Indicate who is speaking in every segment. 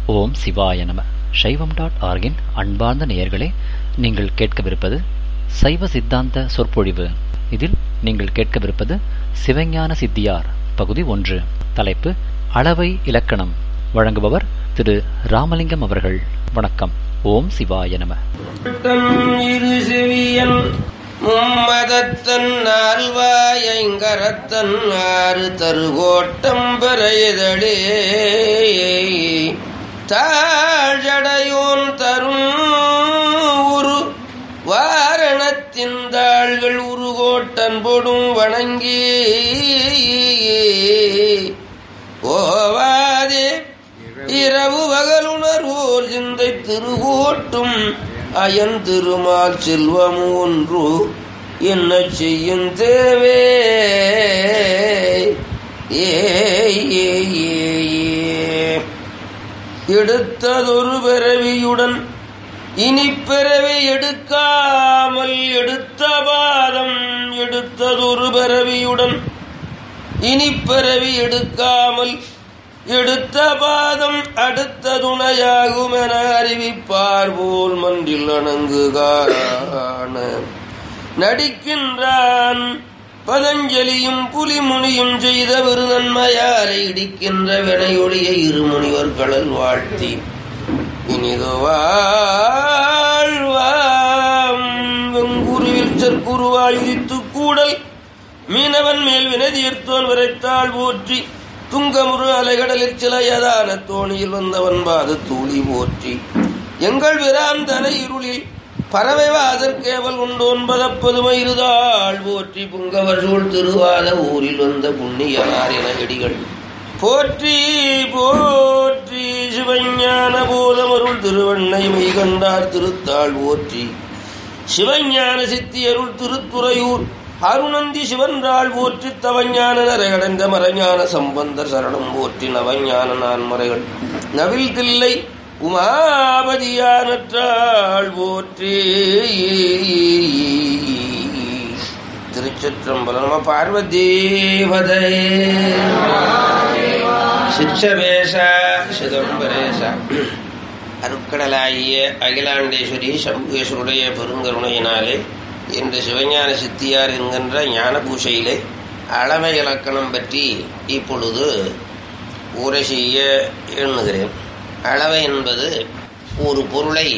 Speaker 1: ஓம் சிவாய நம சைவம் டாட் ஆர்கின் அன்பார்ந்த நேயர்களே நீங்கள் கேட்கவிருப்பது சைவ சித்தாந்த சொற்பொழிவு இதில் நீங்கள் கேட்கவிருப்பது சிவஞான சித்தியார் பகுதி ஒன்று தலைப்பு அளவை இலக்கணம் வழங்குபவர் திரு ராமலிங்கம் அவர்கள் வணக்கம் ஓம் சிவாய நம
Speaker 2: தன் இரு செவியன் மும்மதத்தன் நால்வாயங்கரத்தன் ஆறு தருகோட்டம் பெறையதழே தாழ்ஜடையோன் தரும் உரு வாரணத்தின் தாள்கள் உருகோட்டன் பொடும் வணங்கி ஓவாதே இரவு பகலுணர்வோர் சிந்தை திருகோட்டும் அயன் திருமால் செல்வம் ஒன்று என்ன செய்யும் தேவே ஏ ஏ, ஏ, ஏ. எடுத்ததொரு பிறவியுடன் இனி பிறவி எடுக்காமல் எடுத்த பாதம் எடுத்ததொரு பிறவியுடன் இனி பிறவி எடுக்காமல் எடுத்த பாதம் அடுத்த துணையாகும் என அறிவிப்பார் போல் மன்றில் அணங்குகான நடிக்கின்றான் பதஞ்சலியும் புலிமுனியும் செய்த விருநன்மையாரை இடிக்கின்ற வினையொழிய இருமுனிவர் கடல் வாழ்த்தி இனிது வாழ்வாம் வெங்குருவில் செற்குருவாய் உதித்து கூடல் மீனவன் மேல் வினதீர்த்தோன் விரைத்தாள் போற்றி துங்கமுறு அலைகடலில் சிலையதான தோணியில் வந்தவன் பாது தூளி போற்றி எங்கள் விரான் தனை இருளில் பறவை வாதற்கேவல் உண்டோன் பதப்பதுமை இருதாள் போற்றி புங்கவர் சூழ் திருவாத ஊரில் வந்த புண்ணியனார் என எடிகள் போற்றி போற்றி சிவஞான போதமருள் திருவண்ணை மெய்கண்டார் திருத்தாள் போற்றி சிவஞான சித்தியருள் திருத்துறையூர் அருணந்தி சிவன்றாள் போற்றி தவஞான நரகடைந்த மறைஞான சம்பந்தர் சரணம் போற்றி நவஞான நான்மறைகள் நவில் தில்லை உமாபதியானற்றாள் போற்றி திருச்சிற்றம்பலம் நம பார்வதீபதே சிச்சவேஷ சிதம்பரேஷ அருட்கடலாகிய அகிலாண்டேஸ்வரி சம்புகேஸ்வருடைய பெருங்கருணையினாலே இன்று சிவஞான சித்தியார் என்கின்ற ஞான பூசையிலே அளவை இலக்கணம் பற்றி இப்பொழுது உரை செய்ய எண்ணுகிறேன் அளவை என்பது ஒரு பொருளை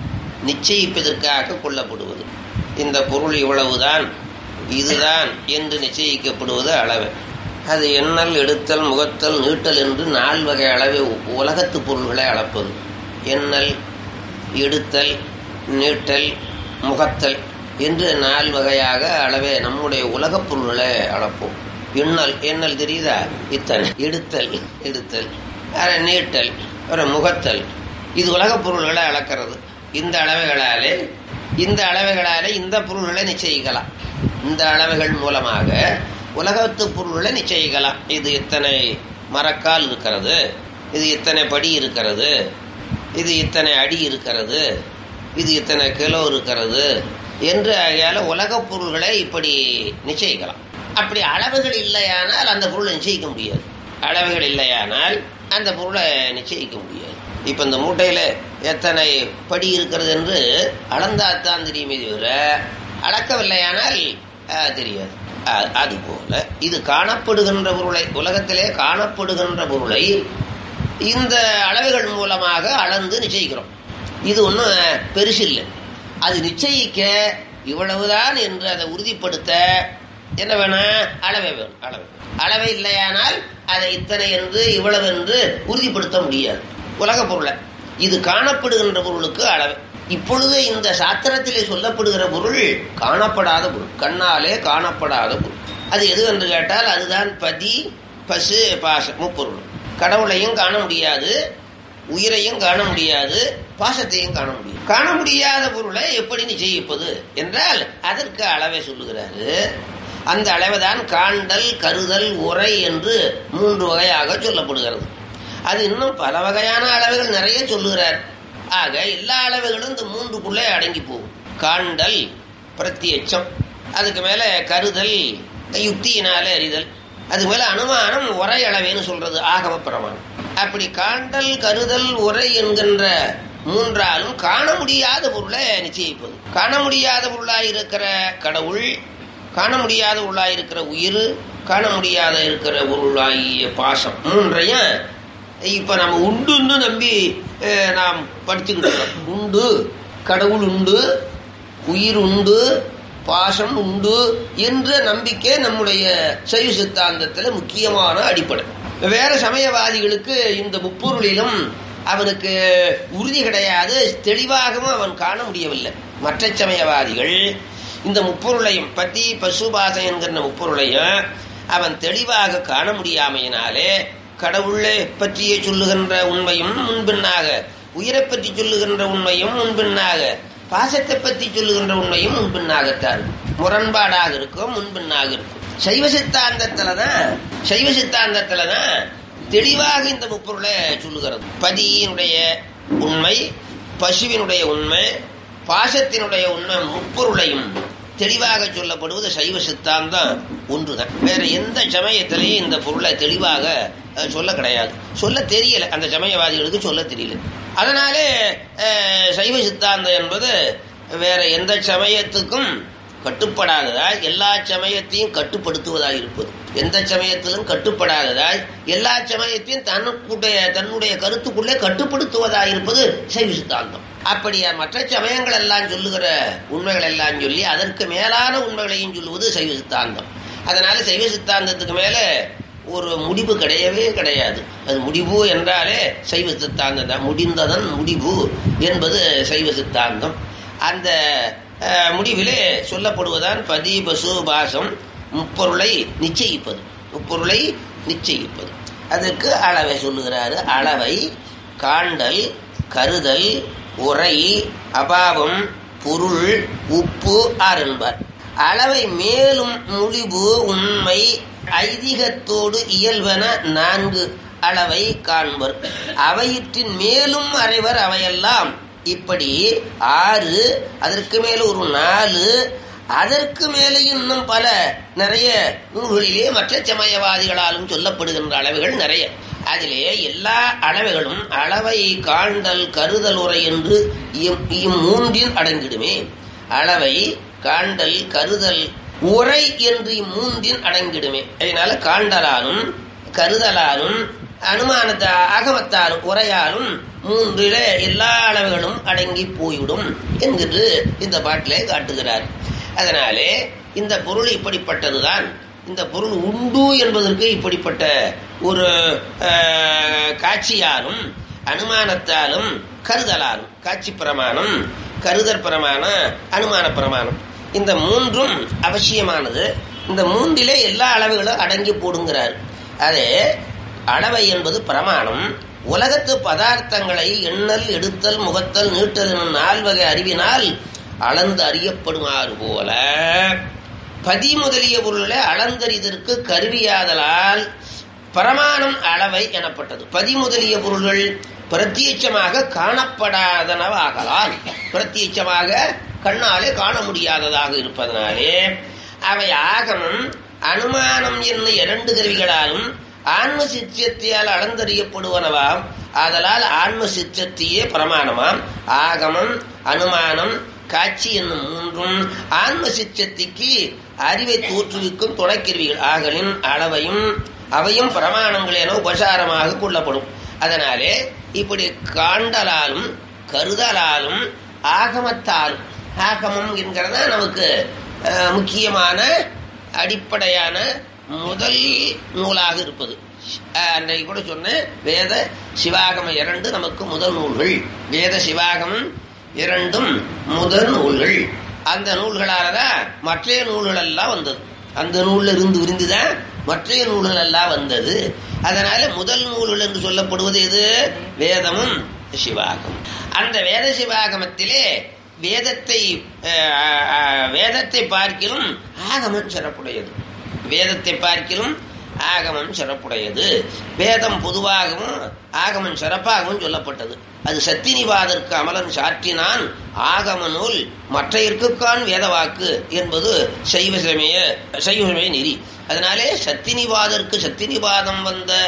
Speaker 2: நிச்சயிப்பதற்காக கொள்ளப்படுவது இந்த பொருள் இவ்வளவுதான் இதுதான் என்று நிச்சயிக்கப்படுவது அளவை அது எண்ணல் எடுத்தல் முகத்தல் நீட்டல் என்று நால் வகை அளவை உலகத்து பொருள்களை அளப்பது எண்ணல் எடுத்தல் நீட்டல் முகத்தல் என்று நால் வகையாக அளவே நம்முடைய உலகப் பொருள்களை அளப்போம் எண்ணல் எண்ணல் தெரியுதா இத்தனை எடுத்தல் எடுத்தல் அரை நீட்டல் அப்புறம் முகத்தல் இது உலகப் பொருள்களை அளக்கிறது இந்த அளவைகளாலே இந்த அளவைகளாலே இந்த பொருள்களை நிச்சயிக்கலாம் இந்த அளவைகள் மூலமாக உலகத்து பொருள்களை நிச்சயிக்கலாம் இது இத்தனை மரக்கால் இருக்கிறது இது இத்தனை படி இருக்கிறது இது இத்தனை அடி இருக்கிறது இது இத்தனை கிலோ இருக்கிறது என்று ஆகையால உலகப் பொருள்களை இப்படி நிச்சயிக்கலாம் அப்படி அளவுகள் இல்லையானால் அந்த பொருளை நிச்சயிக்க முடியாது அளவுகள் இல்லையானால் அந்த பொருளை நிச்சயிக்க முடியாது இப்போ இந்த மூட்டையில் எத்தனை படி இருக்கிறது என்று அளந்தாத்தான் தெரியுமே தவிர அளக்கவில்லையானால் அஹ், தெரியாது அ- அதுபோல இது காணப்படுகின்ற பொருளை உலகத்திலே காணப்படுகின்ற பொருளை இந்த அளவுகள் மூலமாக அளந்து நிச்சயிக்கிறோம் இது ஒன்றும் பெருசு இல்லை அது நிச்சயிக்க இவ்வளவுதான் என்று அதை உறுதிப்படுத்த என்ன வேணும் அளவை வேணும் அளவை அளவை இல்லையானால் அதை இத்தனை என்று இவ்வளவு என்று உறுதிப்படுத்த முடியாது உலக பொருளை இது காணப்படுகின்ற பொருளுக்கு அளவை இப்பொழுது இந்த சாத்திரத்திலே சொல்லப்படுகிற பொருள் காணப்படாத பொருள் கண்ணாலே காணப்படாத பொருள் அது எது என்று கேட்டால் அதுதான் பதி பசு பாச முப்பொருள் கடவுளையும் காண முடியாது உயிரையும் காண முடியாது பாசத்தையும் காண முடியும் காண முடியாத பொருளை எப்படி நிச்சயிப்பது என்றால் அதற்கு அளவை சொல்லுகிறாரு அந்த அளவைதான் காண்டல் கருதல் உரை என்று மூன்று வகையாக சொல்லப்படுகிறது அது இன்னும் பல வகையான அளவுகள் நிறைய சொல்லுகிறார் ஆக எல்லா அளவுகளும் இந்த மூன்றுக்குள்ளே அடங்கி போகும் காண்டல் பிரத்யட்சம் அதுக்கு மேல கருதல் யுக்தியினாலே அறிதல் அதுக்கு மேல அனுமானம் உரை அளவேன்னு சொல்றது ஆகம பிரமாணம் அப்படி காண்டல் கருதல் உரை என்கின்ற மூன்றாலும் காண முடியாத பொருளை நிச்சயிப்பது காண முடியாத பொருளாய் இருக்கிற கடவுள் காண முடியாத பொருளாய் இருக்கிற உயிர் காண முடியாத இருக்கிற பொருளாகிய பாசம் மூன்றையும் இப்ப நம்ம உண்டுன்னு நம்பி அஹ், நாம் படிச்சுக்கிட்டு இருக்கோம் உண்டு கடவுள் உண்டு உயிர் உண்டு பாசம் உண்டு என்ற நம்பிக்கை நம்முடைய சைவ சித்தாந்தத்தில் முக்கியமான அடிப்படை வேற சமயவாதிகளுக்கு இந்த முப்பொருளிலும் அவனுக்கு உறுதி கிடையாது தெளிவாகவும் அவன் காண முடியவில்லை மற்ற சமயவாதிகள் இந்த முப்பொருளையும் பத்தி பசுபாசம் என்கிற முப்பொருளையும் அவன் தெளிவாக காண முடியாமையினாலே கடவுளை பற்றியே சொல்லுகின்ற உண்மையும் முன்பின்னாக உயிரை பற்றி சொல்லுகின்ற உண்மையும் முன்பின்னாக பாசத்தை பற்றி சொல்லுகின்ற உண்மையும் முன்பின்னாகத்தான் முரண்பாடாக இருக்கும் முன்பின்னாக இருக்கும் சைவ சித்தாந்தத்துல தான் சைவ சித்தாந்தத்துல தான் தெளிவாக இந்த முப்பொருளை சொல்லுகிறது பதியினுடைய உண்மை பசுவினுடைய உண்மை பாசத்தினுடைய உண்மை முப்பொருளையும் தெளிவாக சொல்லப்படுவது சைவ சித்தாந்தம் ஒன்றுதான் வேற எந்த சமயத்திலையும் இந்த பொருளை தெளிவாக அஹ், சொல்ல கிடையாது சொல்ல தெரியல அந்த சமயவாதிகளுக்கு சொல்ல தெரியல அதனாலே அஹ், சைவ சித்தாந்தம் என்பது வேற எந்த சமயத்துக்கும் கட்டுப்படாததாய் எல்லா சமயத்தையும் கட்டுப்படுத்துவதாய் இருப்பது எந்த சமயத்திலும் கட்டுப்படாததாய் எல்லா சமயத்தையும் தன்னுடைய தன்னுடைய கருத்துக்குள்ளே கட்டுப்படுத்துவதாய் இருப்பது சைவ சித்தாந்தம் அப்படி மற்ற சமயங்கள் எல்லாம் சொல்லுகிற உண்மைகள் எல்லாம் சொல்லி அதற்கு மேலான உண்மைகளையும் சொல்லுவது சைவ சித்தாந்தம் அதனால சைவ சித்தாந்தத்துக்கு மேல ஒரு முடிவு கிடையவே கிடையாது அது முடிவு என்றாலே சைவ சித்தாந்தம் தான் முடிந்ததன் முடிவு என்பது சைவ சித்தாந்தம் அந்த அஹ், முடிவிலே சொல்லப்படுவதான் பதி பசு பாசம் முப்பொருளை நிச்சயிப்பது முப்பொருளை நிச்சயிப்பது அதற்கு அளவை சொல்லுகிறாரு அளவை காண்டல் கருதல் உரை அபாவம் பொருள் உப்பு ஆர் என்பார் அளவை மேலும் முடிவு உண்மை ஐதீகத்தோடு இயல்பென நான்கு அளவை காண்பர் அவையிற்றின் மேலும் அறைவர் அவையெல்லாம் இப்படி ஆறு அதற்கு மேல ஒரு நாலு அதற்கு மேலே இன்னும் பல நிறைய நூல்களிலே மற்ற சமயவாதிகளாலும் சொல்லப்படுகின்ற அளவுகள் நிறைய அதிலே எல்லா அளவைகளும் அளவை காண்டல் கருதல் உரை என்று இம் இம்மூன்றில் அடங்கிடுமே அளவை காண்டல் கருதல் உரை என்று இம்மூன்றில் அடங்கிடுமே அதனால காண்டலாலும் கருதலாலும் அனுமானத்த அகமத்தாலும் உரையாலும் மூன்றில எல்லா அளவுகளும் அடங்கி போய்விடும் என்கிற இந்த பாட்டிலே காட்டுகிறார் அதனாலே இந்த பொருள் இப்படிப்பட்டதுதான் இந்த பொருள் உண்டு என்பதற்கு இப்படிப்பட்ட ஒரு அஹ், காட்சியாலும் அனுமானத்தாலும் கருதலாலும் காட்சி பிரமாணம் கருதற் பிரமாணம் அனுமான பிரமாணம் இந்த மூன்றும் அவசியமானது இந்த மூன்றிலே எல்லா அளவுகளும் அடங்கி போடுங்கிறார் அது அளவை என்பது பிரமாணம் உலகத்து பதார்த்தங்களை எண்ணல் எடுத்தல் முகத்தல் நீட்டல் எனும் நால்வகை அறிவினால் அளந்து அறியப்படுமாறு போல பதி முதலிய பொருளை அளந்தறிதற்கு கருவியாதலால் பிரமாணம் அளவை எனப்பட்டது பதி முதலிய பொருள்கள் பிரத்யட்சமாக காணப்படாதனவாகலால் பிரத்யட்சமாக கண்ணாலே காண முடியாததாக இருப்பதனாலே அவை ஆகமம் அனுமானம் என்னும் இரண்டு கருவிகளாலும் ஆன்ம சித்தியத்தியால் அளந்தறியப்படுவனவாம் ஆதலால் ஆன்ம சித்தத்தியே பிரமாணமாம் ஆகமம் அனுமானம் காட்சி என்னும் மூன்றும் ஆன்ம சித்தத்திக்கு அறிவை தோற்றுவிக்கும் துணைக்கருவிகள் ஆகலின் அளவையும் அவையும் பிரமாணங்கள் என உபசாரமாக கொள்ளப்படும் அதனாலே இப்படி காண்டலாலும் கருதலாலும் ஆகமத்தாலும் ஆகமம் என்கிறதா நமக்கு அஹ், முக்கியமான அடிப்படையான முதல் நூலாக இருப்பது அஹ், அன்றைக்கு கூட சொன்னேன் வேத சிவாகமம் இரண்டு நமக்கு முதல் நூல்கள் வேத சிவாகமம் இரண்டும் முதல் நூல்கள் அந்த நூல்களால தான் மற்ற நூல்கள் எல்லாம் வந்தது அந்த நூல்ல இருந்து விரிந்துதான் மற்ற நூல்கள் எல்லாம் வந்தது அதனால முதல் நூல்கள் என்று சொல்லப்படுவது எது வேதமும் சிவாகமம் அந்த வேத சிவாகமத்திலே வேதத்தை அஹ், அஹ், வேதத்தை பார்க்கிலும் ஆகமம் சிறப்புடையது வேதத்தை பார்க்கிலும் ஆகமம் சிறப்புடையது வேதம் பொதுவாகவும் ஆகமம் சிறப்பாகவும் சொல்லப்பட்டது அது சத்தினிவாதற்கு அமலன் சாற்றினான் ஆகம நூல் மற்றையற்குக்கான் வேதவாக்கு என்பது சைவ சமய சைவ சமய நெறி அதனாலே சத்தினிவாதற்கு சத்தினிவாதம் வந்த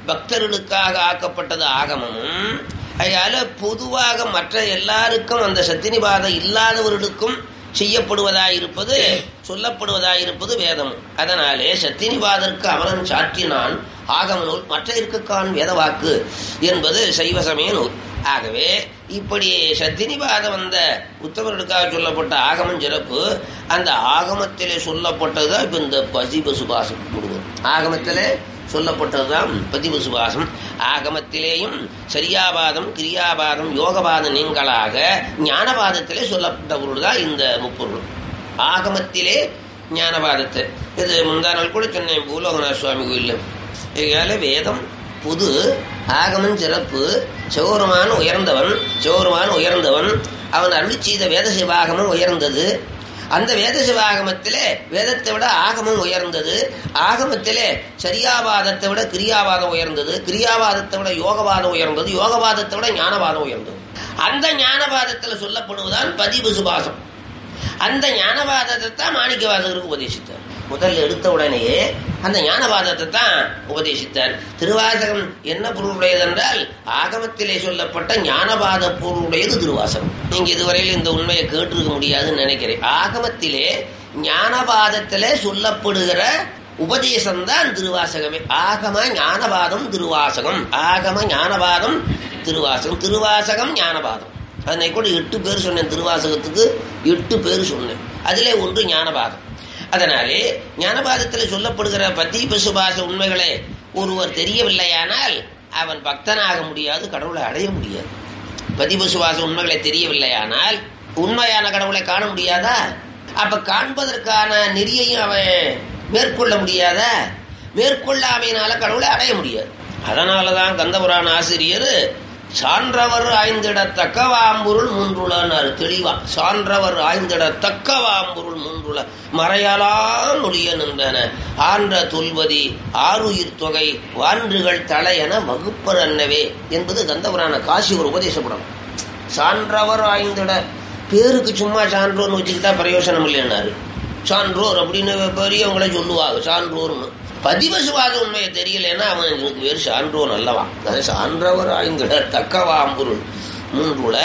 Speaker 2: பக்தர்களுக்காக ஆக்கப்பட்டது ஆகமமும் அதனால பொதுவாக மற்ற எல்லாருக்கும் அந்த சத்தினிபாதம் இல்லாதவர்களுக்கும் செய்யப்படுவதாயிருப்பது சொல்லப்படுவதாயிருப்பது வேதம் அதனாலே சத்தினிபாதற்கு அவனன் சாற்றினான் ஆகம நூல் மற்ற இருக்கக்கான் வேதவாக்கு என்பது சைவ சமய நூல் ஆகவே இப்படி சத்தினிபாதம் வந்த உத்தமர்களுக்காக சொல்லப்பட்ட ஆகமம் சிறப்பு அந்த ஆகமத்திலே சொல்லப்பட்டதுதான் இப்ப இந்த பதிப சுபாசம் கொடுக்கும் ஆகமத்திலே சொல்லப்பட்டதுதான் பதிப சுபாசம் ஆகமத்திலேயும் சரியாபாதம் கிரியாபாதம் யோகபாதம் நீங்களாக ஞானபாதத்திலே சொல்லப்பட்ட பொருள் தான் இந்த முப்பொருள் ஆகமத்திலே ஞானபாதத்தை இது முந்தா நாள் கூட சொன்னேன் பூலோகநாத சுவாமி கோயில் இதனால வேதம் புது ஆகமன் சிறப்பு சிவருமான் உயர்ந்தவன் சிவருமான் உயர்ந்தவன் அவன் அருளி செய்த வேத சிவாகமும் உயர்ந்தது அந்த வேத சிவாகமத்திலே வேதத்தை விட ஆகமம் உயர்ந்தது ஆகமத்திலே சரியாவாதத்தை விட கிரியாவாதம் உயர்ந்தது கிரியாவாதத்தை விட யோகவாதம் உயர்ந்தது யோகவாதத்தை விட ஞானவாதம் உயர்ந்தது அந்த ஞானவாதத்தில் சொல்லப்படுவதுதான் பதிவு சுபாசம் அந்த ஞானவாதத்தை தான் மாணிக்கவாதகருக்கு உபதேசித்தார் முதல் எடுத்த உடனேயே அந்த ஞானவாதத்தை தான் உபதேசித்தார் திருவாசகம் என்ன பொருளுடையது என்றால் ஆகமத்திலே சொல்லப்பட்ட ஞானவாத பொருளுடையது திருவாசகம் நீங்க இதுவரையில் இந்த உண்மையை கேட்டிருக்க முடியாதுன்னு நினைக்கிறேன் ஆகமத்திலே ஞானவாதத்திலே சொல்லப்படுகிற உபதேசம் தான் திருவாசகமே ஆகம ஞானவாதம் திருவாசகம் ஆகம ஞானவாதம் திருவாசகம் திருவாசகம் ஞானவாதம் அதனை கூட எட்டு பேர் சொன்னேன் திருவாசகத்துக்கு எட்டு பேர் சொன்னேன் அதிலே ஒன்று ஞானபாதம் அதனாலே ஞானபாதத்தில் சொல்லப்படுகிற பத்தி பசுபாச உண்மைகளை ஒருவர் தெரியவில்லையானால் அவன் பக்தனாக முடியாது கடவுளை அடைய முடியாது பதிபசுவாச உண்மைகளை தெரியவில்லையானால் உண்மையான கடவுளை காண முடியாதா அப்ப காண்பதற்கான நெறியையும் அவன் மேற்கொள்ள முடியாதா மேற்கொள்ளாமையினால கடவுளை அடைய முடியாது அதனாலதான் கந்தபுராண ஆசிரியர் சான்றவர் ஆய்ந்திட தக்கவாம்பொருள் மூன்றுளனார் தெளிவா சான்றவர் ஆய்ந்திட தக்கவாம்பொருள் மூன்றுள மறையலாம் ஒளிய நின்றன ஆன்ற தொல்வதி ஆறுயிர் தொகை வான்றுகள் தலையென வகுப்பர் அன்னவே என்பது கந்தபுராண காசி ஒரு உபதேசப்படம் சான்றவர் ஆய்ந்திட பேருக்கு சும்மா சான்றோர்னு வச்சுக்கிட்டா பிரயோசனம் இல்லைன்னாரு சான்றோர் அப்படின்னு பெரியவங்களே சொல்லுவாங்க சான்றோர்னு பதிவசுவாத உண்மையை தெரியலன்னா அவன் எனக்கு வேறு சான்றோன் அல்லவா அது சான்றவர் ஆய்ந்திட தக்கவாம்பொருள் மூன்றுல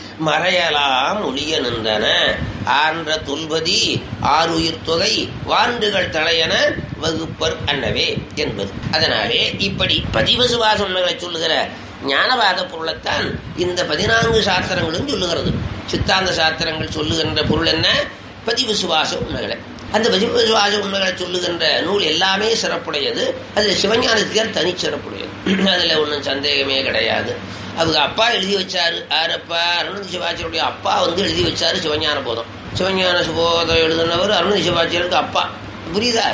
Speaker 2: மறையலாம் ஒளிய நின்றன ஆன்ற தொல்பதி ஆறுயிர் தொகை வாண்டுகள் தலையென வகுப்பர் அன்னவே என்பது அதனாலே இப்படி பதிவசுவாச உண்மைகளை சொல்லுகிற ஞானவாத பொருளைத்தான் இந்த பதினான்கு சாஸ்திரங்களும் சொல்லுகிறது சித்தாந்த சாஸ்திரங்கள் சொல்லுகின்ற பொருள் என்ன பதிவு சுவாச உண்மைகளை அந்த பதிவு சுவாச உண்மைகளை சொல்லுகின்ற நூல் எல்லாமே சிறப்புடையது அது சிவஞானத்தியார் தனிச்சிறப்புடையது அதுல ஒன்றும் சந்தேகமே கிடையாது அவங்க அப்பா எழுதி வச்சாரு ஆரப்பா அருணந்தி சிவாச்சியருடைய அப்பா வந்து எழுதி வச்சாரு சிவஞான போதம் சிவஞான சுபோதம் எழுதினவர் அருணந்தி சிவாச்சியருக்கு அப்பா புரியுதா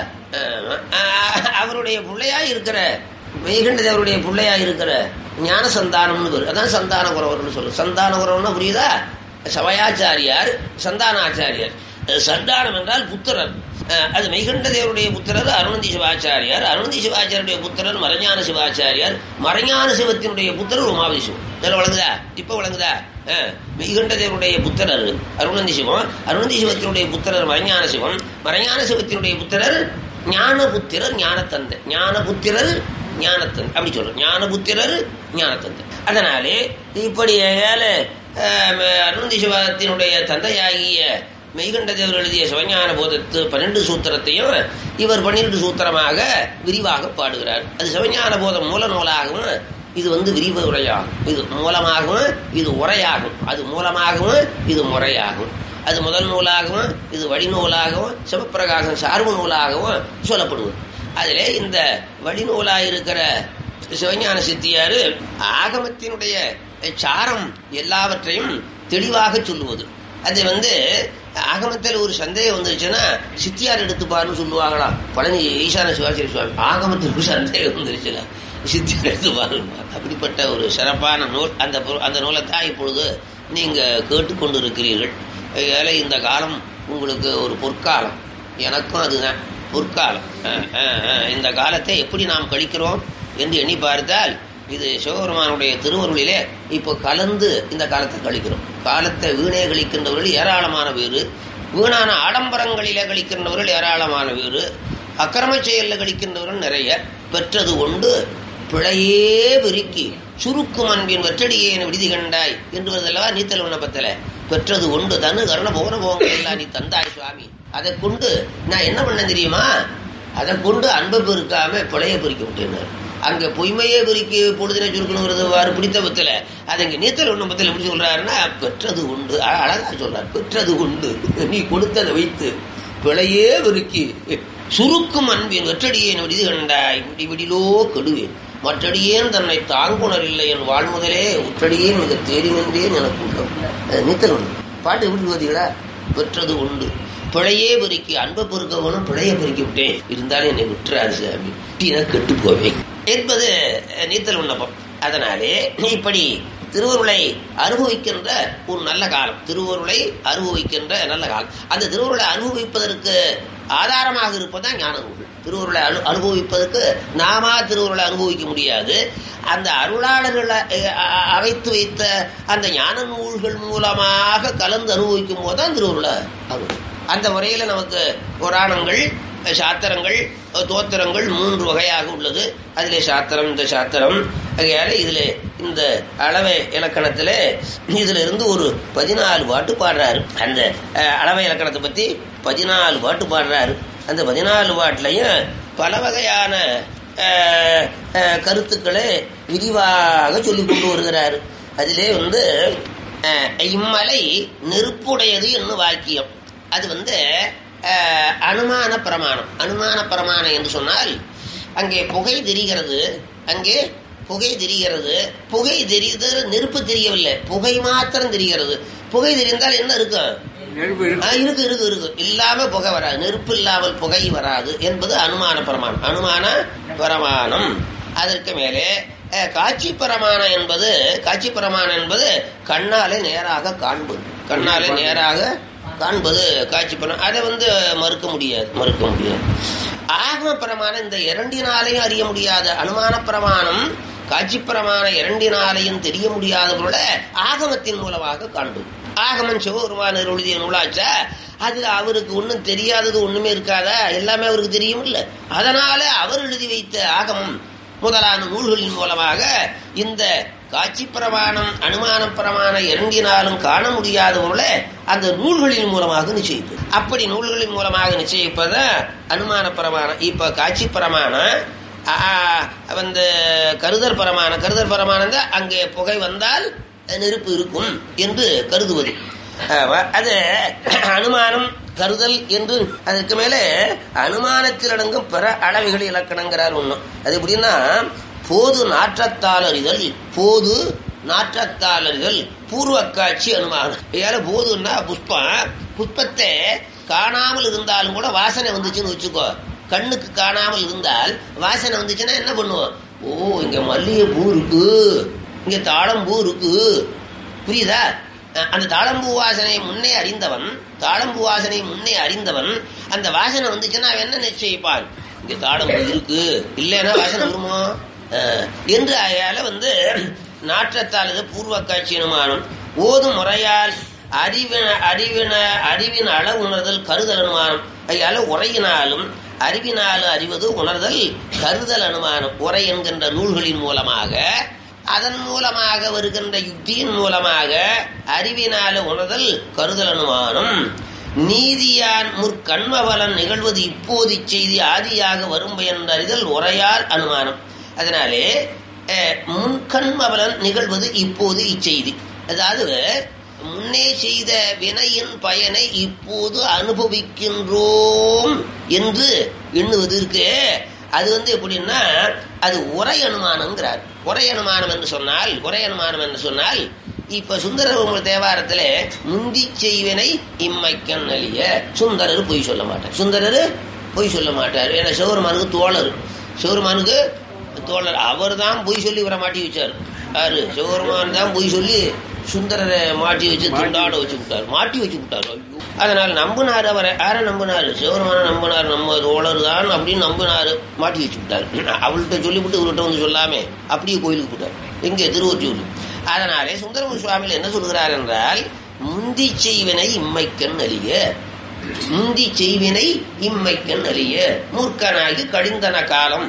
Speaker 2: அவருடைய பிள்ளையா இருக்கிற மெய்கண்ட தேவருடைய பிள்ளையா இருக்கிற ஞான சந்தானம்னு பேர் அதான் சந்தான குறவர்னு சொல்லு சந்தான குறவர்னா புரியுதா சமயாச்சாரியார் சந்தானாச்சாரியார் சந்தானம் என்றால் புத்திரர் அது மெய்கண்ட தேவருடைய புத்திரர் அருணந்தி சிவாச்சாரியார் அருணந்தி சிவாச்சாரியுடைய புத்திரர் மரஞான சிவாச்சாரியார் மரஞான சிவத்தினுடைய புத்திரர் உமாவதி சிவம் இதில் வழங்குதா இப்ப வழங்குதா மெய்கண்ட தேவருடைய புத்திரர் அருணந்தி சிவம் அருணந்தி சிவத்தினுடைய புத்திரர் மரஞான சிவம் மரஞான சிவத்தினுடைய புத்திரர் ஞான புத்திரர் ஞானத்தந்தை ஞான புத்திரர் ஞானத்தந்தை அப்படி சொல்றோம் ஞான புத்திரர் ஞானத்தந்தை அதனாலே இப்படி ஏழை அருணந்தி சிவத்தினுடைய தந்தையாகிய மெய்கண்ட தேவர் எழுதிய சிவஞான போதத்து பன்னெண்டு சூத்திரத்தையும் இவர் பன்னிரண்டு சூத்திரமாக விரிவாக பாடுகிறார் அது சிவஞான போதம் மூல நூலாகவும் இது வந்து விரிவு உரையாகும் இது மூலமாகவும் இது உரையாகும் அது மூலமாகவும் இது முறையாகும் அது முதல் நூலாகவும் இது வழிநூலாகவும் சிவப்பிரகாசம் சார்பு நூலாகவும் சொல்லப்படுவது அதிலே இந்த வழிநூலாக இருக்கிற சிவஞான சித்தியாரு ஆகமத்தினுடைய சாரம் எல்லாவற்றையும் தெளிவாக சொல்லுவது அது வந்து ஆகமத்தில் ஒரு சந்தேகம் வந்துருச்சுன்னா சித்தியார் எடுத்துப்பாருன்னு சொல்லுவாங்களாம் பழனி ஈசான சிவாச்சாரி சுவாமி ஆகமத்திற்கு சந்தேகம் வந்துருச்சுல சித்தியார் எடுத்துப்பாரு அப்படிப்பட்ட ஒரு சிறப்பான நூல் அந்த அந்த நூலை தான் இப்பொழுது நீங்க கேட்டுக்கொண்டு இருக்கிறீர்கள் ஏழை இந்த காலம் உங்களுக்கு ஒரு பொற்காலம் எனக்கும் அதுதான் பொற்காலம் இந்த காலத்தை எப்படி நாம் கழிக்கிறோம் என்று எண்ணி பார்த்தால் இது சிவபெருமானுடைய திருவருளிலே இப்போ கலந்து இந்த காலத்தை கழிக்கிறோம் காலத்தை வீணே கழிக்கின்றவர்கள் ஏராளமான பேரு வீணான ஆடம்பரங்களிலே கழிக்கின்றவர்கள் ஏராளமான பேரு அக்கிரம செயலில் கழிக்கின்றவர்கள் நிறைய பெற்றது கொண்டு பிழையே பெருக்கி சுருக்கும் அன்பின் வெற்றடியேன் விடுதி கண்டாய் என்று வருதல்லவா நீத்தல் விண்ணப்பத்துல பெற்றது உண்டு தனு கருண போன போகங்கள் எல்லாம் நீ தந்தாய் சுவாமி அதை கொண்டு நான் என்ன பண்ண தெரியுமா அதை கொண்டு அன்பை பெருக்காம பிழைய பெருக்கி விட்டேன் அங்க பொய்மையே பெருக்கி பொழுதினை சுருக்கணுங்கிறது வாரு பிடித்த பத்துல அது இங்க நீத்தல் விண்ணப்பத்தில் எப்படி சொல்றாருன்னா பெற்றது உண்டு அ- அழகா சொல்றார் பெற்றது உண்டு நீ கொடுத்ததை வைத்து பிழையே பெருக்கி சுருக்கும் அன்பின் வெற்றடியேன் விடுதி கண்டாய் விடி விடிலோ கெடுவேன் மற்றடியேன் தன்னை தாங்குணர் இல்லை என் வாழ்முதலே உற்றடியேன் மிக தேடி நின்றேன் எனக்கு உள்ளம் அஹ் நீத்தல் உண்டு பாட்டு எப்படி பார்த்தீங்களா பெற்றது உண்டு பிழையே பெருக்கி அன்பை பெருக்கவனும் பிழையை பெருக்கி விட்டேன் இருந்தாலும் என்னை விட்டுறாரு சாமி டீனா கெட்டு போவேன் என்பது அஹ், நீத்தல் விண்ணப்பம் அதனாலே இப்படி திருவருளை அனுபவிக்கின்ற ஒரு நல்ல காலம் திருவருளை அனுபவிக்கின்ற நல்ல காலம் அந்த திருவருளை அனுபவிப்பதற்கு ஆதாரமாக இருப்பதுதான் ஞான நூல்கள் திருவருளை அனு அனுபவிப்பதற்கு நாமா திருவருளை அனுபவிக்க முடியாது அந்த அருளாளர்களை அஹ், அ- அமைத்து வைத்த அந்த ஞான நூல்கள் மூலமாக கலந்து அனுபவிக்கும் போது தான் திருவருளை அனுபவிக்கும் அந்த முறையில் நமக்கு புராணங்கள் சாத்திரங்கள் தோத்திரங்கள் மூன்று வகையாக உள்ளது அதிலே சாத்திரம் இந்த சாத்திரம் ஆகையால இதில் இந்த அளவை இலக்கணத்தில் இதுல இருந்து ஒரு பதினாலு பாட்டு பாடுறாரு அந்த அஹ், அளவை இலக்கணத்தை பற்றி பதினாலு பாட்டு பாடுறாரு அந்த பதினாலு பாட்டுலையும் பல வகையான அஹ், அஹ், கருத்துக்களை விரிவாக சொல்லி கொண்டு வருகிறாரு அதிலே வந்து அஹ், இம்மலை நெருப்புடையது என்னும் வாக்கியம் அது வந்து அஹ், அனுமான பிரமாணம் அனுமான பிரமாணம் என்று சொன்னால் அங்கே புகை தெரிகிறது அங்கே புகை தெரிகிறது புகை தெரியுது நெருப்பு தெரியவில்லை புகை மாத்திரம் தெரிகிறது புகை தெரிந்தால் என்ன இருக்கும்
Speaker 3: நெருப்பு
Speaker 2: ஆ, இருக்கு இருக்கு இருக்கு இல்லாம புகை வராது நெருப்பு இல்லாமல் புகை வராது என்பது அனுமான பிரமாணம் அனுமான பிரமாணம் அதற்கு மேலே அஹ், காட்சி பிரமாணம் என்பது காட்சி பிரமாணம் என்பது கண்ணாலே நேராக காண்பது கண்ணாலே நேராக காண்பது காட்சி பிரமாணம் அதை வந்து மறுக்க முடியாது மறுக்க முடியாது ஆகம பிரமாணம் இந்த இரண்டினாலையும் அறிய முடியாத அனுமான பிரமாணம் காட்சி பிரமாண இரண்டினாலையும் தெரிய முடியாத பொருள ஆகமத்தின் மூலமாக காண்பது ஆகமன் சிவபெருமானர் எழுதிய நூலாச்சா அதுல அவருக்கு ஒண்ணும் தெரியாதது ஒண்ணுமே இருக்காதா எல்லாமே அவருக்கு தெரியும் இல்ல அதனால அவர் எழுதி வைத்த ஆகமம் முதலான நூல்களின் மூலமாக இந்த காட்சி பிரமாணம் அனுமான பிரமாணம் இரண்டினாலும் காண முடியாத பொருளை அந்த நூல்களின் மூலமாக நிச்சயிப்பது அப்படி நூல்களின் மூலமாக நிச்சயிப்பது அனுமான பிரமாணம் இப்ப காட்சி பிரமாணம் ஆ, வந்து கருதர் பிரமாணம் கருதர் பிரமாணம் தான் அங்கே புகை வந்தால் நெருப்பு இருக்கும் என்று கருதுவது ஆமா, அது அனுமானம் கருதல் என்று அதற்கு மேலே அனுமானத்தில் அடங்கும் பிற அளவுகள் இலக்கணங்கிறார் ஒண்ணும் அது எப்படின்னா போது நாற்றத்தால் அறிதல் போது நாற்றத்தால் அறிதல் பூர்வ காட்சி அனுமானம் ஏல போதுன்னா புஷ்பம் புஷ்பத்தை காணாமல் இருந்தாலும் கூட வாசனை வந்துச்சுன்னு வச்சுக்கோ கண்ணுக்கு காணாமல் இருந்தால் வாசனை வந்துச்சுன்னா என்ன பண்ணுவோம் ஓ இங்க மல்லிகை பூ இருக்கு இங்க தாழம்பூ இருக்கு புரியுதா அஹ் அந்த தாழம்பூ வாசனை முன்னே அறிந்தவன் தாழம்பூ வாசனை முன்னே அறிந்தவன் அந்த வாசனை வந்துச்சுன்னா அவன் என்ன நிச்சயிப்பான் இங்க தாழம்பூ இருக்கு இல்லைன்னா வாசனை வருமோ அஹ் என்று அயால வந்து நாற்றத்தால் இது பூர்வ காட்சி அனுமானம் ஓதும் முறையால் அறிவின அறிவின அறிவின் அளவு உணர்தல் கருதல் அனுமானம் அயால உரையினாலும் அறிவினாலும் அறிவது உணர்தல் கருதல் அனுமானம் உரை என்கின்ற நூல்களின் மூலமாக அதன் மூலமாக வருகின்ற யுக்தியின் மூலமாக அறிவினால உணர்தல் கருதல் அனுமானம் நீதியான் முற்கண்மபலன் நிகழ்வது இப்போது செய்தி ஆதியாக வரும் என்றறிதல் உரையால் அனுமானம் அதனாலே அஹ், முன்கண்மபலன் நிகழ்வது இப்போது இச்செய்தி அதாவது முன்னே செய்த வினையின் பயனை இப்போது அனுபவிக்கின்றோம் என்று எண்ணுவது இருக்கு அது வந்து எப்படின்னா அது உரை அனுமானங்கிறார் உரை அனுமானம் என்று சொன்னால் உரை அனுமானம் என்று சொன்னால் இப்ப சுந்தரர் தேவாரத்திலே முந்தி செய்வினை இம்மைக்கண் அழிய சுந்தரர் பொய் சொல்ல மாட்டார் சுந்தரர் பொய் சொல்ல மாட்டார் ஏன்னா சிவருமானுக்கு தோழர் சிவருமானுக்கு தோழர் அவர் தான் பொய் சொல்லி இவரை மாட்டி வச்சார் யாரு சிவருமான் தான் பொய் சொல்லி சுந்தரரை மாட்டி வச்சு துண்டாட வச்சு விட்டார் மாட்டி வச்சு விட்டார் ஐயோ அதனால நம்பினார் அவரை யாரை நம்பினார் சிவருமான நம்பினார் நம்ம தோழர் தான் அப்படின்னு நம்பினார் மாட்டி வச்சு விட்டார் அவள்கிட்ட சொல்லிவிட்டு இவர்கிட்ட வந்து சொல்லாமே அப்படியே கோயிலுக்கு போட்டார் எங்கே திருவொற்றியூர் அதனாலே சுந்தரமு சுவாமிகள் என்ன சொல்கிறார் என்றால் முந்தி செய்வினை இம்மைக்கண் அழிய முந்தி செய்வினை இம்மைக்கண் அழிய மூர்க்கனாகி கழிந்தன காலம்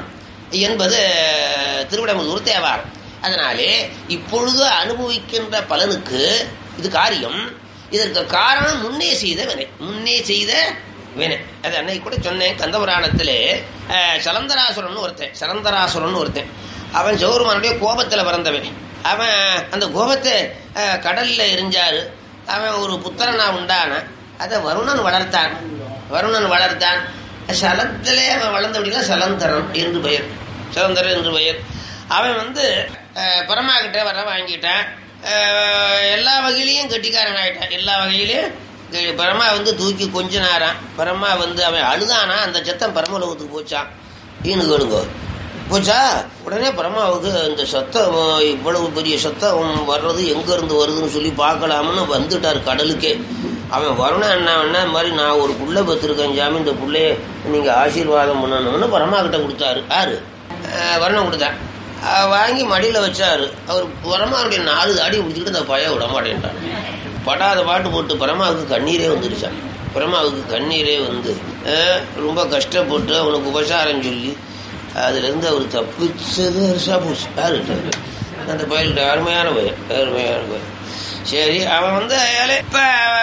Speaker 2: என்பது திருவிடமுதூர் தேவாரம் அதனாலே இப்பொழுது அனுபவிக்கின்ற பலனுக்கு இது காரியம் இதற்கு காரணம் முன்னே செய்த வினை முன்னே செய்த வினை அது அன்னைக்கு கூட சொன்னேன் கந்தபுராணத்திலே அஹ், சலந்தராசுரன் ஒருத்தன் சலந்தராசுரன் ஒருத்தன் அவன் சௌரமனுடைய கோபத்தில் பிறந்தவன் அவன் அந்த கோபத்தை அஹ், கடல்ல எரிஞ்சாரு அவன் ஒரு புத்திரனா உண்டான அதை வருணன் வளர்த்தான் வருணன் வளர்த்தான் சலத்திலே அவன் வளர்ந்த அப்படின்னா சலந்தரன் என்று பெயர் சலந்தரன் என்று பெயர் அவன் வந்து அஹ், பரமா கிட்ட வர வாங்கிட்டான் அஹ், எல்லா வகையிலையும் கெட்டிக்காரன் ஆயிட்டான் எல்லா வகையிலையும் கெ- பரமா வந்து தூக்கி கொஞ்ச நேரம் பரமா வந்து அவன் அழுதானா அந்த சத்தம் பரமலோகத்துக்கு போச்சான் ஈனு கேளுங்க போச்சா உடனே பரமாவுக்கு இந்த சத்தம் இவ்வளவு பெரிய சத்தம் வர்றது எங்க இருந்து வருதுன்னு சொல்லி பார்க்கலாம்னு வந்துட்டார் கடலுக்கே அவன் வருணன் என்ன என்ன இந்த மாதிரி நான் ஒரு புள்ள பெற்றிருக்கேன் ஜாமி இந்த புள்ளைய நீங்க ஆசீர்வாதம் பண்ணணும்னு பரமா கிட்ட கொடுத்தாரு யாரு அஹ் வருணன் கொடுத்தான் அஹ் வாங்கி மடியில வச்சாரு அவர் பரமாவுடைய நாலு தாடி பிடிச்சிக்கிட்டு அந்த பய விட மாட்டேன்ட்டான் படாத பாட்டு போட்டு பரமாவுக்கு கண்ணீரே வந்துருச்சான் பரமாவுக்கு கண்ணீரே வந்து அஹ் ரொம்ப கஷ்டப்பட்டு அவனுக்கு உபசாரம் சொல்லி அதுல இருந்து அவர் தப்பிச்சது அரிசா போச்சு யாருக்கிட்ட அந்த பயல்கிட்ட அருமையான பையன் அருமையான பையன் சரி அவன் வந்து ஏலே, இப்ப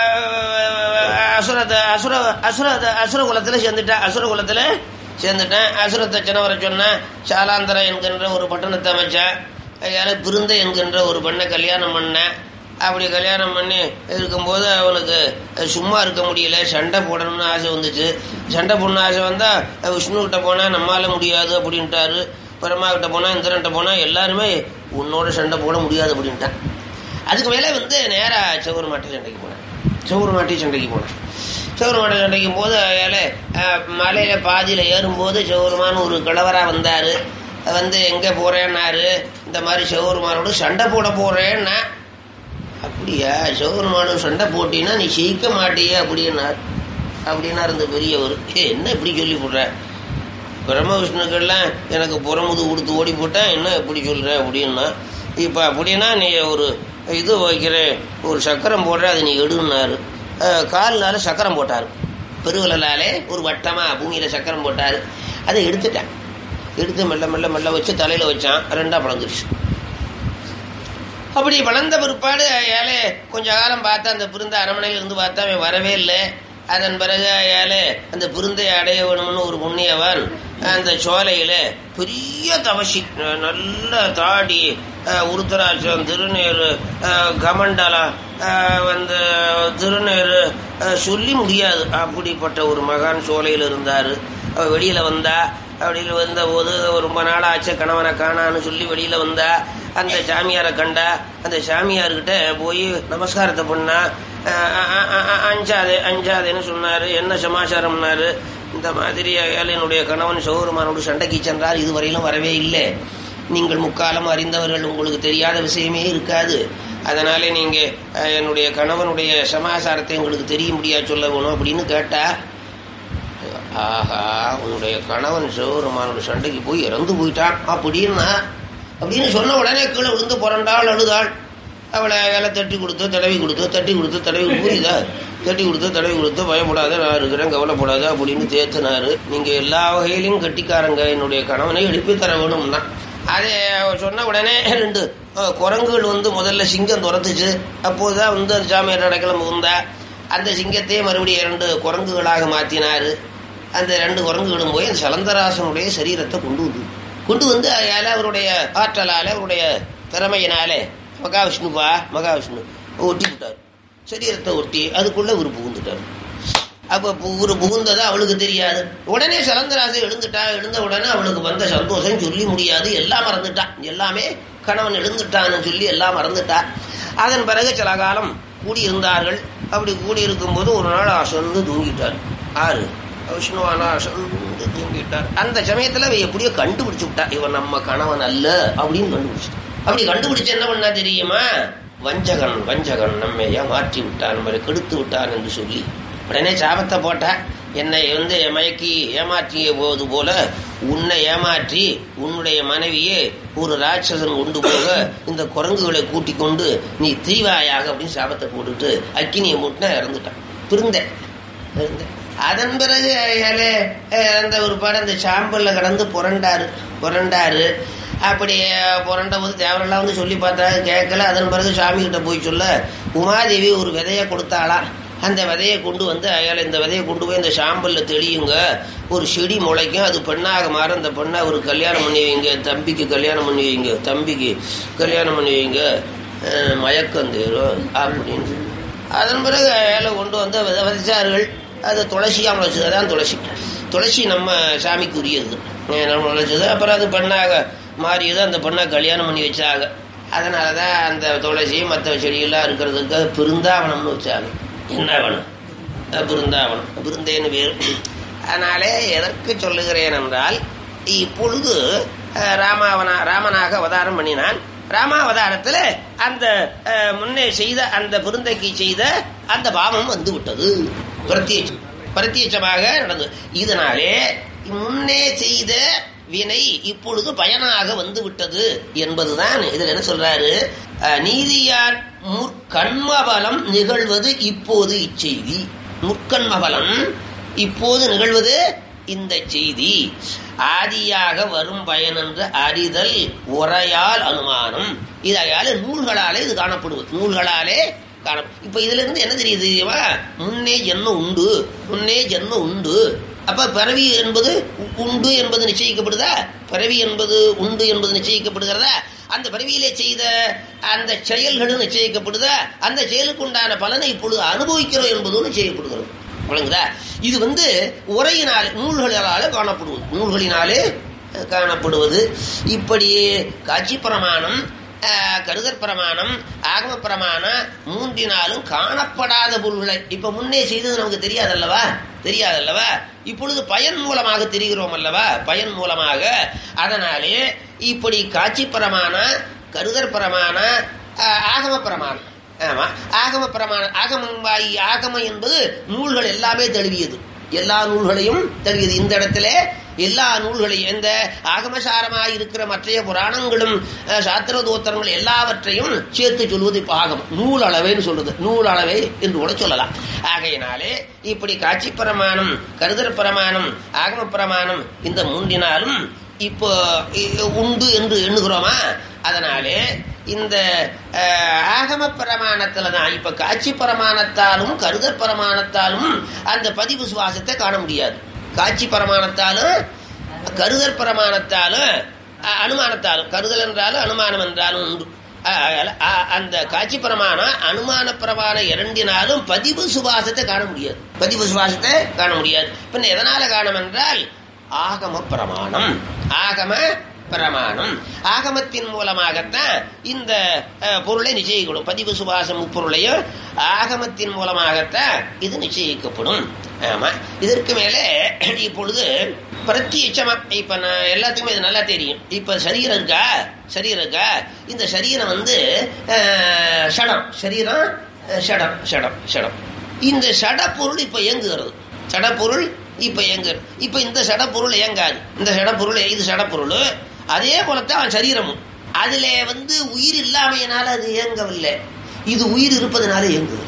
Speaker 2: அஹ், அசுரத்தை அசுர அசுர அசுர குலத்துல சேர்ந்துட்டான் அசுர குலத்துல சேர்ந்துட்டேன் அசுரத்தை சின்னவரை சொன்னேன் சாலாந்தரம் என்கின்ற ஒரு பட்டணத்தை அமைச்சேன் யாரு பிருந்தை என்கின்ற ஒரு பெண்ணை கல்யாணம் பண்ணேன் அப்படி கல்யாணம் பண்ணி இருக்கும்போது அவனுக்கு சும்மா இருக்க முடியல சண்டை போடணும்னு ஆசை வந்துச்சு சண்டை போடணும் ஆசை வந்தா விஷ்ணு கிட்ட போனா நம்மால முடியாது அப்படின்ட்டாரு பரமா கிட்ட போனா இந்திரன்ட்ட போனா எல்லாருமே உன்னோட சண்டை போட முடியாது அப்படின்ட்டான் அதுக்கு மேலே வந்து நேரா செவ்வூர் மாட்டு சண்டைக்கு போனேன் செவ்வூர் மாட்டி சண்டைக்கு போனேன் செவ்வூர் மாட்டு சண்டைக்கும் போது ஏலே மலையில பாதியில ஏறும்போது செவ்வூர்மான்னு ஒரு கிழவரா வந்தாரு வந்து எங்க போறேன்னாரு இந்த மாதிரி செவ்வூர்மானோட சண்டை போட போறேன்னா அப்படியா சௌரமானு சண்டை போட்டினா நீ ஜெயிக்க மாட்டியே அப்படின்னார் அப்படின்னா இருந்த பெரியவர் ஏ என்ன இப்படி சொல்லி போடுற பிரம்ம விஷ்ணுக்கெல்லாம் எனக்கு புறமுது கொடுத்து ஓடி போட்டேன் என்ன இப்படி சொல்ற அப்படின்னா இப்போ அப்படின்னா நீ ஒரு இது வைக்கிற ஒரு சக்கரம் போடுற அதை நீ எடுன்னாரு அஹ், கால்னால சக்கரம் போட்டார் பெருவிரலாலே ஒரு வட்டமா பூமியில சக்கரம் போட்டார் அதை எடுத்துட்டேன் எடுத்து மெல்ல மெல்ல மெல்ல வச்சு தலையில வச்சான் ரெண்டா பழந்துருச்சு அப்படி வளர்ந்த பிற்பாடு ஏழை கொஞ்ச காலம் பார்த்தா அந்த பிருந்த அரண்மனையில இருந்து பார்த்தா அவன் வரவே இல்லை அதன் பிறகு ஏழை அந்த பிருந்தை அடைய வேணும்னு ஒரு புண்ணியவன் அந்த சோலையில பெரிய தவசி அஹ் நல்ல தாடி அஹ் உருத்தராட்சம் திருநீர் அஹ் கமண்டலம் அஹ் வந்து திருநீர் அஹ் சொல்லி முடியாது அப்படிப்பட்ட ஒரு மகான் சோலையில் இருந்தாரு அவ வெளியில வந்தா வெளியில வந்த போது ரொம்ப நாளாச்சு கணவனை காணான்னு சொல்லி வெளியில வந்தா அந்த சாமியாரை கண்டா அந்த சாமியார்கிட்ட போய் நமஸ்காரத்தை பண்ணா அஹ் அஹ் அஹ் அஹ் அஞ்சாதே அஞ்சாதேன்னு சொன்னாரு என்ன சமாச்சாரம்னாரு இந்த மாதிரி என்னுடைய கணவன் சௌரமானோடு சண்டைக்கு சென்றார் இதுவரையிலும் வரவே இல்லை நீங்கள் முக்காலம் அறிந்தவர்கள் உங்களுக்கு தெரியாத விஷயமே இருக்காது அதனாலே நீங்க அஹ், என்னுடைய கணவனுடைய சமாசாரத்தை உங்களுக்கு தெரிய முடியா சொல்ல வேணும் அப்படின்னு கேட்டா ஆஹா உன்னுடைய கணவன் சிவபெருமானோட சண்டைக்கு போய் இறந்து போயிட்டான் அப்படின்னா அப்படின்னு சொன்ன உடனே கீழே விழுந்து புரண்டாள் அழுதாள் அவளை வேலை தட்டி கொடுத்து தடவி கொடுத்து தட்டி கொடுத்து தடவி புரியுதா தட்டி கொடுத்து தடவி கொடுத்து பயப்படாத நான் இருக்கிறேன் கவலைப்படாத அப்படின்னு தேத்தினாரு நீங்க எல்லா வகையிலையும் கட்டிக்காரங்க என்னுடைய கணவனை எழுப்பி தர வேணும்னா அதை அவ சொன்ன உடனே ரெண்டு அஹ், குரங்குகள் வந்து முதல்ல சிங்கம் துரத்துச்சு அப்போதுதான் வந்து அந்த சாமியார் அடைக்கல முகுந்தா அந்த சிங்கத்தையே மறுபடியும் இரண்டு குரங்குகளாக மாத்தினாரு அந்த ரெண்டு குரங்குகளும் போய் அந்த சலந்தராசனுடைய சரீரத்தை கொண்டு வந்து கொண்டு வந்து அயால அவருடைய ஆற்றலால அவருடைய திறமையினாலே மகாவிஷ்ணுவா மகாவிஷ்ணு ஒட்டி விட்டார் சரீரத்தை ஒட்டி அதுக்குள்ள ஒரு புகுந்துட்டார் அப்ப ஒரு புகுந்தது அவளுக்கு தெரியாது உடனே சலந்தராசை எழுந்துட்டா எழுந்த உடனே அவளுக்கு வந்த சந்தோஷம் சொல்லி முடியாது எல்லாம் மறந்துட்டான் எல்லாமே கணவன் எழுந்துட்டான்னு சொல்லி எல்லாம் மறந்துட்டா அதன் பிறகு சில காலம் கூடியிருந்தார்கள் அப்படி கூடியிருக்கும் போது ஒரு நாள் அசந்து தூங்கிட்டார் ஆறு விஷ்ணுவானா அசந்து தூங்கிட்டார் அந்த சமயத்துல அவ எப்படியோ கண்டுபிடிச்சு விட்டா இவன் நம்ம கணவன் அல்ல அப்படின்னு கண்டுபிடிச்சு அப்படி கண்டுபிடிச்சு என்ன பண்ணா தெரியுமா வஞ்சகன் வஞ்சகன் நம்மை ஏமாற்றி விட்டான் நம்மளை கெடுத்து விட்டான் என்று சொல்லி உடனே சாபத்தை போட்டா என்னை வந்து மயக்கி ஏமாற்றிய போது போல உன்னை ஏமாற்றி உன்னுடைய மனைவியே ஒரு ராட்சசன் கொண்டு போக இந்த குரங்குகளை கூட்டிக் கொண்டு நீ தீவாயாக அப்படின்னு சாபத்தை போட்டுட்டு அக்கினியை மூட்டினா இறந்துட்டான் பிருந்த இறந்தேன் அதன் பிறகு ஏலே, அஹ், அந்த ஒரு பாடம் அந்த சாம்பல்ல கடந்து புரண்டாரு புரண்டாரு அப்படி அஹ், புரண்ட போது தேவரெல்லாம் வந்து சொல்லி பார்த்தா கேட்கல அதன் பிறகு சாமி கிட்ட போய் சொல்ல உமாதேவி ஒரு விதையை கொடுத்தாளாம் அந்த விதையை கொண்டு வந்து அயால இந்த விதையை கொண்டு போய் இந்த சாம்பல்ல தெளியுங்க ஒரு செடி முளைக்கும் அது பெண்ணாக மாறும் அந்த பெண்ணை ஒரு கல்யாணம் பண்ணி வைங்க தம்பிக்கு கல்யாணம் பண்ணி வைங்க தம்பிக்கு கல்யாணம் பண்ணி வைங்க அஹ், மயக்கம் தேரும் அப்படின்னு சொல்லி. அதன் பிறகு அயால கொண்டு வந்து விதை விதைச்சார்கள் அது துளசியாக முளைச்சது அதான் துளசி துளசி நம்ம சாமிக்கு உரியது அஹ், நம்ம முளைச்சது அப்புறம் அது பெண்ணாக மாறியது அந்த பெண்ணை கல்யாணம் பண்ணி வச்சாங்க அதனால தான் அந்த துளசி மற்ற செடியெல்லாம் இருக்கிறதுக்கு பிருந்தாவனம்னு வச்சாங்க என்ன வேணும் அஹ் பிருந்தாவனம் பிருந்தேன்னு பேர் அதனாலே எதற்கு சொல்லுகிறேன் என்றால் இப்பொழுது அஹ், ராமாவனா ராமனாக அவதாரம் பண்ணினான் ராமாவதாரத்துல அந்த அஹ், முன்னே செய்த அந்த பிருந்தைக்கு செய்த அந்த பாவம் வந்து விட்டது பிரத்யட்ச பிரத்யட்சமாக நடந்தது இதனாலே முன்னே செய்த வினை இப்பொழுது பயனாக வந்து விட்டது என்பதுதான் இதுல என்ன சொல்றாரு அஹ், நீதியார் முற்கண்மபலம் நிகழ்வது இப்போது இச்செய்தி முற்கண்மபலம் இப்போது நிகழ்வது இந்த செய்தி ஆதியாக வரும் பயன் என்று அறிதல் உரையால் அனுமானம் இதையால நூல்களாலே இது காணப்படுவது நூல்களாலே காணும் இப்ப இதுல இருந்து என்ன தெரியுது தெரியுமா முன்னே ஜென்மம் உண்டு முன்னே ஜென்மம் உண்டு அப்ப பிறவி என்பது உ- உண்டு என்பது நிச்சயிக்கப்படுதா பிறவி என்பது உண்டு என்பது நிச்சயிக்கப்படுகிறதா அந்த பிறவியிலே செய்த அந்த செயல்களும் நிச்சயிக்கப்படுதா அந்த செயலுக்கு உண்டான பலனை இப்பொழுது அனுபவிக்கிறோம் என்பதும் நிச்சயிக்கப்படுகிறது விளங்குதா இது வந்து உரையினாலே நூல்களினாலே காணப்படுவது நூல்களினாலே அஹ், காணப்படுவது இப்படி காட்சி பிரமாணம் அஹ், கருதற் பிரமாணம் ஆகம பிரமாணம் மூன்றினாலும் காணப்படாத பொருள்களை இப்ப முன்னே செய்தது நமக்கு தெரியாதல்லவா தெரியாதல்லவா இப்பொழுது பயன் மூலமாக தெரிகிறோம் அல்லவா பயன் மூலமாக அதனாலே இப்படி காட்சி பிரமாண கருதற் பிரமாண அஹ், ஆகம பிரமாணம் ஆமா ஆகம பிரமாணம் ஆகமம் வாயி ஆகமம் என்பது நூல்கள் எல்லாமே தழுவியது எல்லா நூல்களையும் தழுவியது இந்த இடத்துல எல்லா நூல்களையும் எந்த ஆகமசாரமாய் இருக்கிற மற்றைய புராணங்களும் அஹ், சாத்திர தோத்திரங்கள் எல்லாவற்றையும் சேர்த்து சொல்வது இப்ப ஆகமம் நூல் அளவைன்னு சொல்றது நூல் அளவை என்று கூட சொல்லலாம் ஆகையினாலே இப்படி காட்சி பிரமாணம் கருதற் பிரமாணம் ஆகம பிரமாணம் இந்த மூன்றினாலும் இப்போ இ- உண்டு என்று எண்ணுகிறோமா அதனாலே இந்த அஹ், ஆகம பிரமாணத்துல தான் இப்ப காட்சி பிரமாணத்தாலும் கருதற் பிரமாணத்தாலும் அந்த பதிவு சுவாசத்தை காண முடியாது காட்சி பிரமாணத்தாலும் கருதற் பிரமாணத்தாலும் அஹ், அனுமானத்தாலும் கருதல் என்றாலும் அனுமானம் என்றாலும் உண்டு அஹ், அஹ், அந்த காட்சி பிரமாணம் அனுமான பிரமாணம் இரண்டினாலும் பதிவு சுவாசத்தை காண முடியாது பதிவு சுவாசத்தை காண முடியாது பின்ன எதனால காணும் என்றால் ஆகம பிரமாணம் ஆகம பிரமாணம் ஆகமத்தின் மூலமாகத்தான் இந்த அஹ், பொருளை நிச்சயிக்கணும் பதிவு சுபாசம் முப்பொருளையும் ஆகமத்தின் மூலமாகத்தான் இது நிச்சயிக்கப்படும் ஆமா இதற்கு மேலே இப்பொழுது பிரத்யட்சமா இப்ப நான் எல்லாத்துக்குமே இது நல்லா தெரியும் இப்ப சரீரம் இருக்கா சரீரம் இருக்கா இந்த சரீரம் வந்து அஹ், ஷடம் சரீரம் அஹ், ஷடம் ஷடம் ஷடம் இந்த ஷட பொருள் இப்ப இயங்குகிறது சடப்பொருள் இப்ப இயங்கு இப்ப இந்த சடப்பொருள் இயங்காது இந்த சடப்பொருள் இது சடப்பொருள் அதே போலத்தான் அவன் சரீரமும் அதுல வந்து உயிர் இல்லாமையினால அது இயங்கவில்லை இது உயிர் இருப்பதனால இயங்குது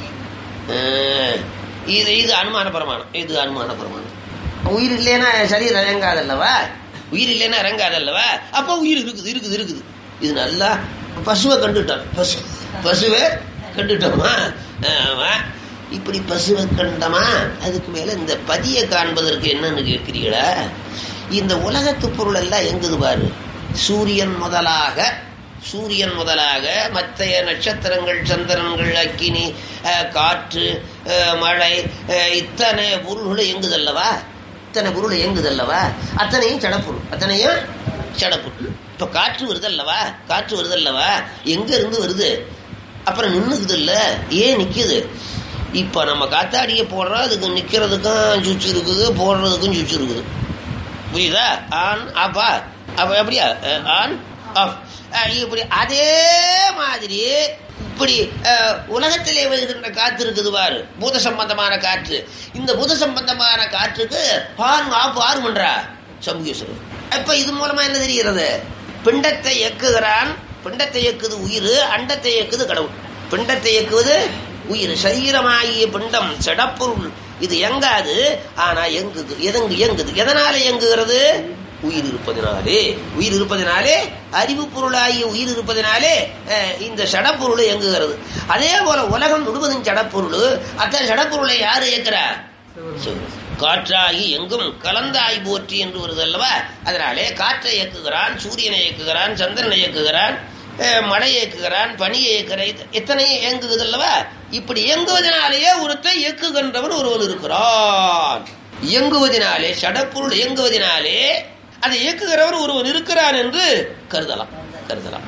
Speaker 2: அஹ், இது இது அனுமான பிரமாணம் இது அனுமான பிரமாணம் உயிர் இல்லைன்னா சரீரம் இறங்காதல்லவா உயிர் இல்லைன்னா இறங்காதல்லவா அப்போ உயிர் இருக்குது இருக்குது இருக்குது இது நல்லா பசுவை கண்டுட்டோம் பசு பசுவை கண்டுட்டோமா ஆமா இப்படி பசுவை கண்டமா அதுக்கு மேல இந்த பதியை காண்பதற்கு என்னன்னு கேட்கிறீங்களா இந்த உலகத்து பொருள் எல்லாம் எங்குது பாரு சூரியன் முதலாக சூரியன் முதலாக மற்றைய நட்சத்திரங்கள் சந்திரன்கள் அக்கினி அஹ், காற்று அஹ், மழை அஹ், இத்தனை பொருள்களும் எங்குதல்லவா இத்தனை பொருள் இயங்குதல்லவா அத்தனையும் சடப்பொருள் அத்தனையும் சடப்பொருள் இப்ப காற்று வருதல்லவா காற்று வருதல்லவா எங்க இருந்து வருது அப்புறம் நின்னுக்குது இல்ல ஏன் நிக்குது இப்ப நம்ம காத்தாடிய போடுறோம் அதுக்கு நிக்கிறதுக்கும் சுச்சு இருக்குது போடுறதுக்கும் சுச்சு இருக்குது புரியுதா ஆன் ஆஃபா அப்ப எப்படியா அஹ், ஆன் ஆஃப் அஹ், இப்படி அதே மாதிரி இப்படி அஹ், உலகத்திலே வருகின்ற காற்று இருக்குது பாரு பூத சம்பந்தமான காற்று இந்த பூத சம்பந்தமான காற்றுக்கு ஆன் ஆஃப் ஆறு பண்றா சம்புகேஸ்வரர் அப்ப இது மூலமா என்ன தெரிகிறது பிண்டத்தை இயக்குகிறான் பிண்டத்தை இயக்குது உயிர் அண்டத்தை இயக்குது கடவுள் பிண்டத்தை இயக்குவது உயிர் சரீரமாகிய பிண்டம் செடப்பொருள் இது எங்காது ஆனா எங்குது எதங்கு எங்குது எதனால எங்குகிறது உயிர் இருப்பதினாலே உயிர் இருப்பதினாலே அறிவு பொருளாகிய உயிர் இருப்பதினாலே அஹ், இந்த சடப்பொருள் இயங்குகிறது அதே போல உலகம் முழுவதும் சடப்பொருள் அத்தனை சடப்பொருளை யாரு இயக்குறார் சிவன். காற்றாகி எங்கும் கலந்தாய் போற்றி என்று வருது அல்லவா அதனாலே காற்றை இயக்குகிறான் சூரியனை இயக்குகிறான் சந்திரனை இயக்குகிறான் அஹ், மழை இயக்குகிறான் பனியை இயக்குகிறான் இத்த- இத்தனையும் இயங்குகிறது அல்லவா இப்படி இயங்குவதனாலேயே ஒருத்தன் இயக்குகின்றவன் ஒருவன் இருக்கிறான் இயங்குவதனாலே சடப்பொருள் இயங்குவதனாலே அதை இயக்குகிறவர் ஒருவன் இருக்கிறான் என்று கருதலாம் கருதலாம்